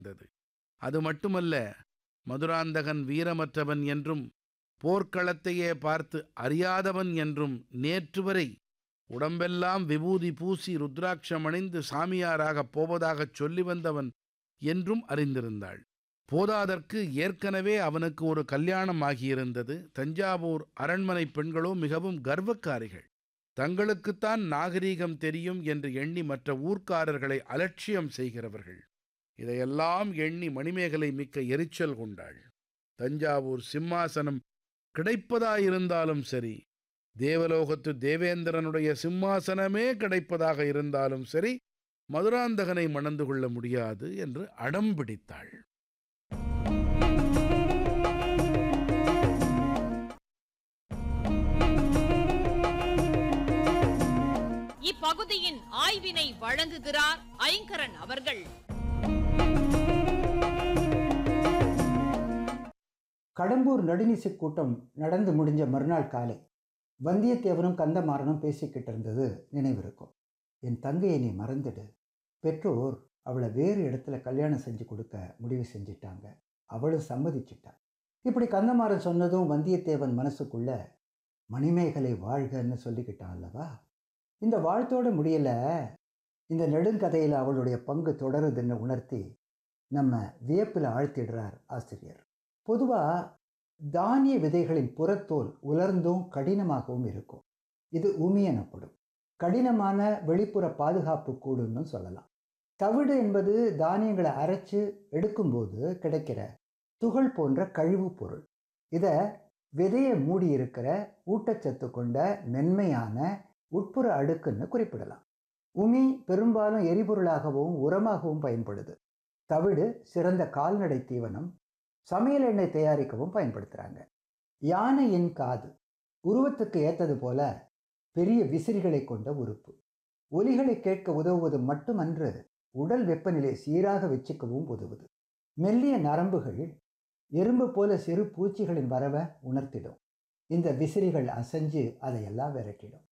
இருந்தது அது மட்டுமல்ல மதுராந்தகன் வீரமற்றவன் என்றும் போர்க்களத்தையே பார்த்து அறியாதவன் என்றும் நேற்று வரை உடம்பெல்லாம் விபூதி பூசி ருத்ராட்சம் அணிந்து சாமியாராகப் போவதாகச் சொல்லி வந்தவன் என்றும் அறிந்திருந்தாள் போதாதற்கு ஏற்கனவே அவனுக்கு ஒரு கல்யாணம் ஆகியிருந்தது தஞ்சாவூர் அரண்மனை பெண்களோ மிகவும் கர்வக்காரிகள் தங்களுக்குத்தான் நாகரீகம் தெரியும் என்று எண்ணி மற்ற ஊர்க்காரர்களை அலட்சியம் செய்கிறவர்கள் இதையெல்லாம் எண்ணி மணிமேகலை மிக்க எரிச்சல் கொண்டாள் தஞ்சாவூர் சிம்மாசனம் கிடைப்பதாயிருந்தாலும் சரி தேவலோகத்து தேவேந்திரனுடைய சிம்மாசனமே கிடைப்பதாக இருந்தாலும் சரி மதுராந்தகனை மணந்து கொள்ள முடியாது என்று அடம் பிடித்தாள் இப்பகுதியின் ஆய்வினை வழங்குகிறார் ஐங்கரன் அவர்கள் கடம்பூர் நடுநிசி கூட்டம் நடந்து முடிஞ்ச மறுநாள் காலை வந்தியத்தேவனும் கந்தமாறனும் பேசிக்கிட்டு இருந்தது நினைவிருக்கும் என் தங்கையை நீ மறந்துடு பெற்றோர் அவளை வேறு இடத்துல கல்யாணம் செஞ்சு கொடுக்க முடிவு செஞ்சிட்டாங்க அவளும் சம்மதிச்சிட்டா இப்படி கந்தமாறன் சொன்னதும் வந்தியத்தேவன் மனசுக்குள்ள மணிமேகலை வாழ்கன்னு சொல்லிக்கிட்டான் அல்லவா இந்த வாழ்த்தோட முடியல இந்த நெடுங்கதையில் அவளுடைய பங்கு தொடருதுன்னு உணர்த்தி நம்ம வியப்பில் ஆழ்த்திடுறார் ஆசிரியர் பொதுவாக தானிய விதைகளின் புறத்தோல் உலர்ந்தும் கடினமாகவும் இருக்கும் இது உமி எனப்படும் கடினமான வெளிப்புற பாதுகாப்பு கூடுன்னு சொல்லலாம் தவிடு என்பது தானியங்களை அரைச்சு எடுக்கும்போது கிடைக்கிற துகள் போன்ற கழிவுப் பொருள் இதை விதையை மூடி இருக்கிற ஊட்டச்சத்து கொண்ட மென்மையான உட்புற அடுக்குன்னு குறிப்பிடலாம் உமி பெரும்பாலும் எரிபொருளாகவும் உரமாகவும் பயன்படுது தவிடு சிறந்த கால்நடை தீவனம் சமையல் எண்ணெய் தயாரிக்கவும் பயன்படுத்துகிறாங்க யானையின் காது உருவத்துக்கு ஏற்றது போல பெரிய விசிறிகளை கொண்ட உறுப்பு ஒலிகளை கேட்க உதவுவது மட்டுமன்று உடல் வெப்பநிலை சீராக வச்சுக்கவும் உதவுது மெல்லிய நரம்புகள் எறும்பு போல சிறு பூச்சிகளின் வரவை உணர்த்திடும் இந்த விசிறிகள் அசைஞ்சு அதையெல்லாம் விரட்டிடும்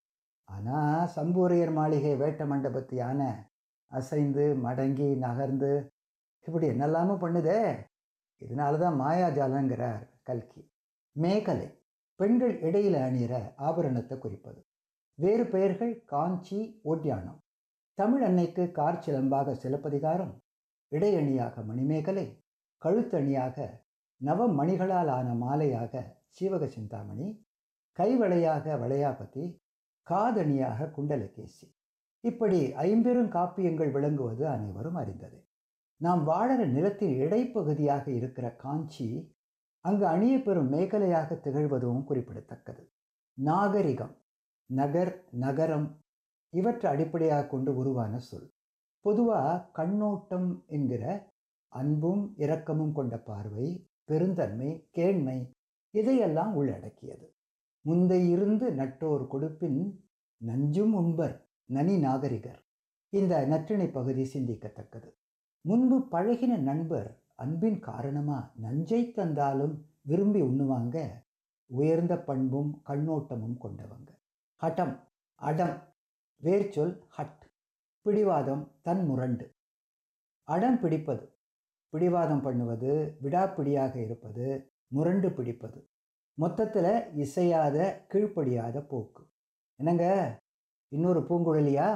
ஆனால் சம்பூரையர் மாளிகை வேட்ட மண்டபத்து யானை அசைந்து மடங்கி நகர்ந்து இப்படி என்னெல்லாமோ பண்ணுதே இதனால தான் மாயாஜாலங்கிறார் கல்கி மேகலை பெண்கள் இடையில அணியிற ஆபரணத்தை குறிப்பது வேறு பெயர்கள் காஞ்சி ஓட்டியானம் தமிழ் அன்னைக்கு கார் சிலம்பாக சிலப்பதிகாரம் இடையணியாக மணிமேகலை கழுத்தணியாக நவமணிகளால் ஆன மாலையாக சீவக சிந்தாமணி கைவளையாக வளையாபதி காதணியாக குண்டலகேசி இப்படி ஐம்பெரும் காப்பியங்கள் விளங்குவது அனைவரும் அறிந்தது நாம் வாழற நிலத்தின் இடைப்பகுதியாக இருக்கிற காஞ்சி அங்கு அணிய பெறும் மேகலையாக திகழ்வதும் குறிப்பிடத்தக்கது நாகரிகம் நகர் நகரம் இவற்றை அடிப்படையாக கொண்டு உருவான சொல் பொதுவாக கண்ணோட்டம் என்கிற அன்பும் இரக்கமும் கொண்ட பார்வை பெருந்தன்மை கேண்மை இதையெல்லாம் உள்ளடக்கியது முந்தையிருந்து நட்டோர் கொடுப்பின் நஞ்சும் உண்பர் நனி நாகரிகர் இந்த நற்றிணை பகுதி சிந்திக்கத்தக்கது முன்பு பழகின நண்பர் அன்பின் காரணமா நஞ்சை தந்தாலும் விரும்பி உண்ணுவாங்க உயர்ந்த பண்பும் கண்ணோட்டமும் கொண்டவங்க ஹட்டம் அடம் வேர்ச்சொல் ஹட் பிடிவாதம் தன் முரண்டு அடம் பிடிப்பது பிடிவாதம் பண்ணுவது விடாப்பிடியாக இருப்பது முரண்டு பிடிப்பது மொத்தத்தில் இசையாத கீழ்ப்படியாத போக்கு என்னங்க இன்னொரு பூங்குழலியா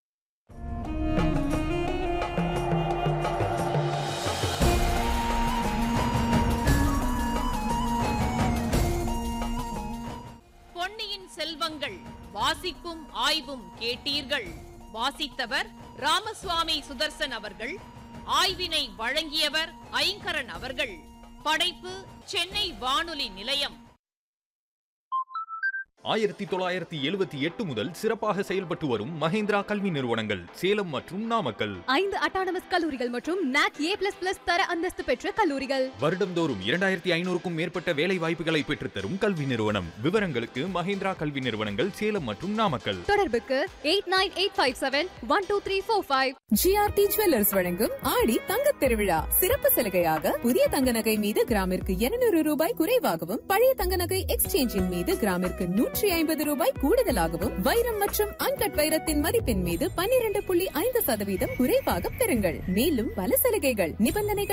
பொன்னியின் செல்வங்கள் வாசிப்பும் ஆய்வும் கேட்டீர்கள் வாசித்தவர் ராமசுவாமி சுதர்சன் அவர்கள் ஆய்வினை வழங்கியவர் ஐங்கரன் அவர்கள் படைப்பு சென்னை வானொலி நிலையம் ஆயிரத்தி தொள்ளாயிரத்தி எழுபத்தி எட்டு முதல் சிறப்பாக செயல்பட்டு வரும் மஹேந்திரா கல்வி நிறுவனங்கள் சேலம் மற்றும் நாமக்கல் ஐந்து அட்டானமஸ் கல்லூரிகள் மற்றும் நாக் ஏ பிளஸ் பிளஸ் தர அந்தஸ்து பெற்ற கல்லூரிகள் வருடம்தோறும் இரண்டாயிரத்தி ஐநூறுக்கும் மேற்பட்ட வேலை வாய்ப்புகளை பெற்றுத்தரும் கல்வி நிறுவனம் விவரங்களுக்கு மஹேந்திரா கல்வி நிறுவனங்கள் சேலம் மற்றும் நாமக்கல் தொடர்புக்கு eight nine eight five seven one two three four five GRT jewellers வழங்கும் ஆடி தங்கத் திருவிழா சிறப்பு சலுகையாக புதிய தங்க நகை மீது கிராமிற்கு இருநூறு ரூபாய் குறைவாகவும் பழைய தங்க நகை எக்ஸ்சேஞ்சின் மீது கிராமிற்கு நூற்றி ஐம்பது ரூபாய் கூடுதலாகவும் வைரம் மற்றும் அன்கட் வைரத்தின் மதிப்பின் மீது பன்னிரண்டு புள்ளி ஐந்து சதவீதம் குறைவாக பெறுங்கள் மேலும் பல சலுகைகள் நிபந்தனைகள்